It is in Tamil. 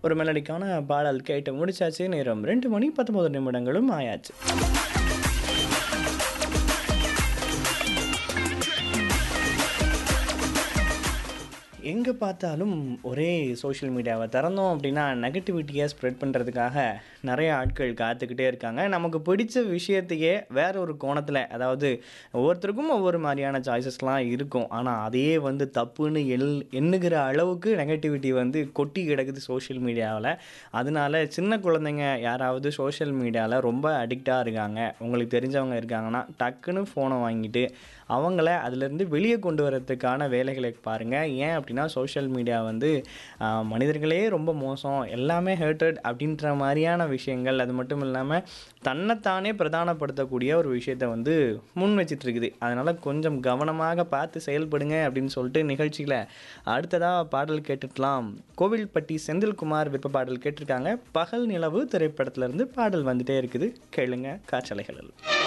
ஒரு மெலடிக்கான பாடல் கேட்டு முடிச்சாச்சு நேரம் ரெண்டு மணி பத்தொன்பது நிமிடங்களும் ஆயாச்சு எங்கே பார்த்தாலும் ஒரே சோஷியல் மீடியாவை திறந்தோம் அப்படின்னா நெகட்டிவிட்டியை ஸ்ப்ரெட் பண்ணுறதுக்காக நிறைய ஆட்கள் காத்துக்கிட்டே இருக்காங்க நமக்கு பிடிச்ச விஷயத்தையே வேற ஒரு கோணத்தில் அதாவது ஒவ்வொருத்தருக்கும் ஒவ்வொரு மாதிரியான சாய்ஸஸ்லாம் இருக்கும் ஆனால் அதையே வந்து தப்புன்னு எல் எண்ணுகிற அளவுக்கு நெகட்டிவிட்டி வந்து கொட்டி கிடக்குது சோஷியல் மீடியாவில் அதனால சின்ன குழந்தைங்க யாராவது சோஷியல் மீடியாவில் ரொம்ப அடிக்டாக இருக்காங்க உங்களுக்கு தெரிஞ்சவங்க இருக்காங்கன்னா டக்குன்னு ஃபோனை வாங்கிட்டு அவங்கள அதுலேருந்து வெளியே கொண்டு வரதுக்கான வேலைகளை பாருங்கள் ஏன் அப்படின்னா சோஷியல் மீடியா வந்து ஆஹ், மனிதர்களே ரொம்ப மோசம் எல்லாமே ஹேர்ட்டட் அப்படின்ற மாதிரியான விஷயங்கள் அது மட்டும் இல்லாமல் தன்னைத்தானே பிரதானப்படுத்தக்கூடிய ஒரு விஷயத்தை வந்து முன் வச்சிட்டு இருக்குது அதனால் கொஞ்சம் கவனமாக பார்த்து செயல்படுங்க அப்படின்னு சொல்லிட்டு நிகழ்ச்சியில் அடுத்ததாக பாடல் கேட்டுக்கலாம் கோவில்பட்டி செந்தில்குமார் விருப்ப பாடல் கேட்டிருக்காங்க பகல் நிலவு திரைப்படத்திலேருந்து பாடல் வந்துட்டே இருக்குது கேளுங்க காற்றலைகளில்